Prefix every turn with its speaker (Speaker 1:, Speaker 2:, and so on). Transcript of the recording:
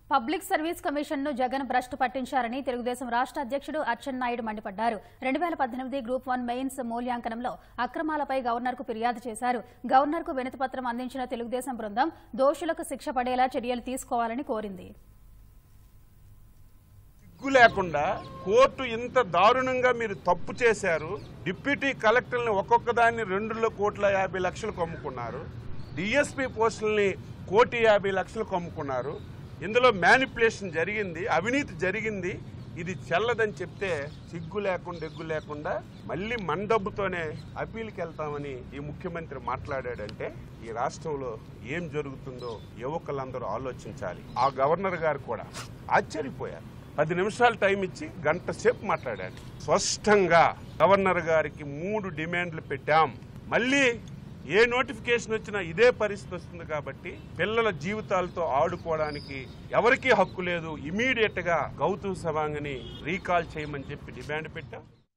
Speaker 1: public service commission ను జగన్ భ్రష్టు పట్టించారని తెలుగుదేశం రాష్ట్ర అధ్యక్షుడు అచ్చెన్నాయుడు మండిపడ్డారు రెండు వేల పద్దెనిమిది గ్రూప్ వన్ మెయిన్స్ మూల్యాంకనంలో అక్రమాలపై గవర్నర్ కు ఫిర్యాదు చేశారు గవర్నర్ కు వినతిపత్రం అందించిన తెలుగుదేశం బృందం దోషులకు శిక్ష పడేలా చర్యలు తీసుకోవాలని కోరింది
Speaker 2: సిగ్గు లేకుండా కోర్టు ఇంత దారుణంగా మీరు తప్పు చేశారు డిప్యూటీ కలెక్టర్ని ఒక్కొక్క దాన్ని రెండు కోట్ల యాభై లక్షలకు అమ్ముకున్నారు డిఎస్పీ పోస్టుల్ని కోటి యాభై లక్షలకు అమ్ముకున్నారు ఇందులో మ్యానిపులేషన్ జరిగింది అవినీతి జరిగింది ఇది చెల్లదని చెప్తే సిగ్గు లేకుండా ఎగ్గు లేకుండా మళ్ళీ మన డబ్బుతోనే అప్పీల్కి వెళ్తామని ఈ ముఖ్యమంత్రి మాట్లాడాడంటే ఈ రాష్ట్రంలో ఏం జరుగుతుందో యువకులందరూ ఆలోచించాలి ఆ గవర్నర్ గారు కూడా ఆశ్చర్యపోయారు పది నిమిషాలు టైం ఇచ్చి గంట సేపు మాట్లాడాడు స్పష్టంగా గవర్నర్ గారికి మూడు డిమాండ్లు పెట్టాం మళ్ళీ ఏ నోటిఫికేషన్ వచ్చినా ఇదే పరిస్థితి వస్తుంది కాబట్టి పిల్లల జీవితాలతో ఆడుకోవడానికి ఎవరికీ హక్కు లేదు ఇమీడియట్ గా గౌతమ్ సవాంగ్ని రీకాల్ చేయమని చెప్పి డిమాండ్ పెట్టాం